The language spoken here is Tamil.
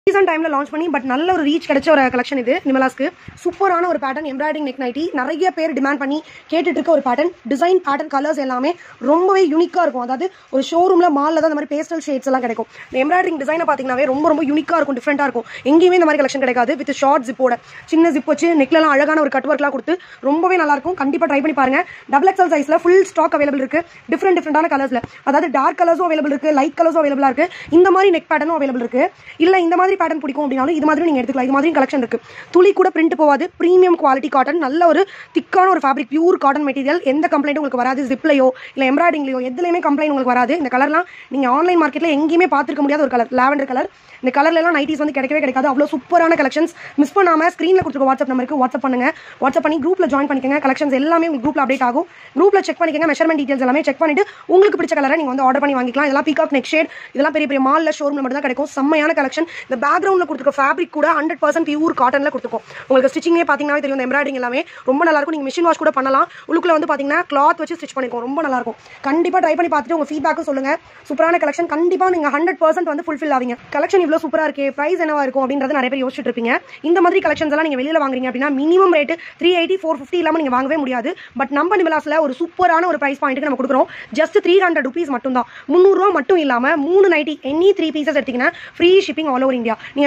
ரீசன்ட் டைமில் லான்ச் பண்ணி பட் நல்ல ஒரு ரீச் கிடைச்ச ஒரு கலெக்ஷன் இது நிமலாஸ்க்கு சூப்பரான ஒரு பேட்டர்ன் எம்ப்ராய்டிங் நெக் நைட்டி நிறைய பேர் டிமாண்ட் பண்ணி கேட்டுட்டு இருக்க ஒரு பேட்டர்ன் டிசைன் பேட்டர்ன் கலர்ஸ் எல்லாமே ரொம்பவே யூனிக்காக இருக்கும் அதாவது ஒரு ஷோரூமில் மாலில் தான் இந்த மாதிரி பேஸ்டல் ஷேட்ஸ் எல்லாம் கிடைக்கும் இந்த எம்ப்ராய்டிங் டிசைனை பார்த்தீங்கன்னாவே ரொம்ப ரொம்ப யூனிக்காக இருக்கும் டிஃப்ரெண்ட்டாக இருக்கும் எங்கேயுமே இந்த மாதிரி கலெக்ஷன் கிடைக்காது வித் ஷார்ட் ஜிப்போட சின்ன ஜிப் வச்சு நெக்லலாம் அழகான ஒரு கட் ஒர்க்லாம் கொடுத்து ரொம்பவே நல்லா இருக்கும் கண்டிப்பாக ட்ரை பண்ணி பாருங்க டபுள் எக்ஸல் சைஸில் ஃபுல் ஸ்டாக் அவைலபிள் இருக்கு டிஃப்ரெண்ட் டிஃப்ரெண்டான கலர்ஸில் அதாவது டார்க் கலர்ஸும் அவைலபிள் இருக்கு லைட் கலர்ஸும் அவைலபிளாக இருக்கு இந்த மாதிரி நெக் பேட்டர்னும் அவைலபிள் இருக்கு இல்ல இந்த மாதிரி பேட்டர்ன் பிடிக்கும் அப்படின்னாலும் இது மாதிரி நீங்க எடுத்துக்கலாம் இது மாதிரி கலெக்ஷன் இருக்கு துளி கூட பிரிண்ட் போகாது பிரீமியம் குவாலிட்டி காட்டன் நல்ல ஒரு திக்கான ஒரு ஃபேப்ரிக் பியூர் காட்டன் மெட்டீரியல் எந்த கம்ப்ளைண்ட் உங்களுக்கு வராது ஜிப்லையோ இல்ல எம்ப்ராய்டிங்லையோ எதுலையுமே கம்ப்ளைண்ட் உங்களுக்கு வராது இந்த கலர்லாம் நீங்க ஆன்லைன் மார்க்கெட்ல எங்கேயுமே பார்த்துருக்க முடியாத ஒரு கலர் லாவெண்டர் கலர் இந்த கலர்ல எல்லாம் நைட்டிஸ் வந்து கிடைக்கவே கிடைக்காது அவ்வளோ சூப்பரான கலெக்ஷன்ஸ் மிஸ் பண்ணாம ஸ்க்ரீனில் கொடுத்துருக்க வாட்ஸ்அப் நம்பருக்கு வாட்ஸ்அப் பண்ணுங்க வாட்ஸ்அப் பண்ணி குரூப்ல ஜாயின் பண்ணிக்கங்க கலெக்ஷன்ஸ் எல்லாமே உங்களுக்கு குரூப்ல அப்டேட் ஆகும் குரூப்ல செக் பண்ணிக்கங்க மெஷர்மெண்ட் டீடைல்ஸ் எல்லாமே செக் பண்ணிட்டு உங்களுக்கு பிடிச்ச கலரை நீங்க வந்து ஆர்டர் பண்ணி வாங்கிக்கலாம் இதெல்லாம் பீகாக் நெக் ஷேட் இதெல்லாம் பெரிய பெரிய மால்ல ஷோரூம்ல மட்டும் தான் கிடைக்கும் செம்மையான கலெக்ஷன் இந்த பேக்ரவுண்ட்ல கொடுத்துருக்க ஃபேப்ரிக் கூட ஹண்ட்ரட் பர்சன்ட் பியூர் காட்டன்ல கொடுத்துருக்கோம் உங்களுக்கு ஸ்டிச்சிங்கே பார்த்தீங்கன்னா தெரியும் இந்த எம்ப்ராய்டிங் எல்லாமே ரொம்ப நல்லா இருக்கும் நீங்க மிஷின் வாஷ் கூட பண்ணலாம் உள்ளுக்குள்ள வந்து பாத்தீங்கன்னா கிளாத் வச்சு ஸ்டிச் பண்ணிருக்கோம் ரொம்ப நல்லா இருக்கும் கண்டிப்பா ட்ரை பண்ணி பார்த்துட்டு உங்க ஃபீட்பேக்கும் சொல்லுங்க சூப்பரான கலெக்ஷன் கண்டிப்பா நீங்க ஹண்ட்ரட் பர்சன்ட் வந்து ஃபுல்ஃபில் ஆவீங்க கலெக்ஷன் இவ்வளவு சூப்பரா இருக்கு பிரைஸ் என்னவா இருக்கும் அப்படின்றது நிறைய பேர் யோசிச்சுட்டு இருப்பீங்க இந்த மாதிரி கலெக்ஷன்ஸ் எல்லாம் நீங்க வெளியில வாங்குறீங்க அப்படின்னா minimum rate three eighty four fifty இல்லாம நீங்க வாங்கவே முடியாது பட் நம்ம நிமலாஸ்ல ஒரு சூப்பரான ஒரு பிரைஸ் பாயிண்ட்டுக்கு நம்ம கொடுக்குறோம் ஜஸ்ட் த்ரீ ஹண்ட்ரட் ருபீஸ் மட்டும் தான் முந்நூறுரூவா மட்டும் இல்லாம மூணு நைட்டி எனி த்ரீ பீசஸ் எடுத்தீங்கன்னா free shipping all over India நீங்க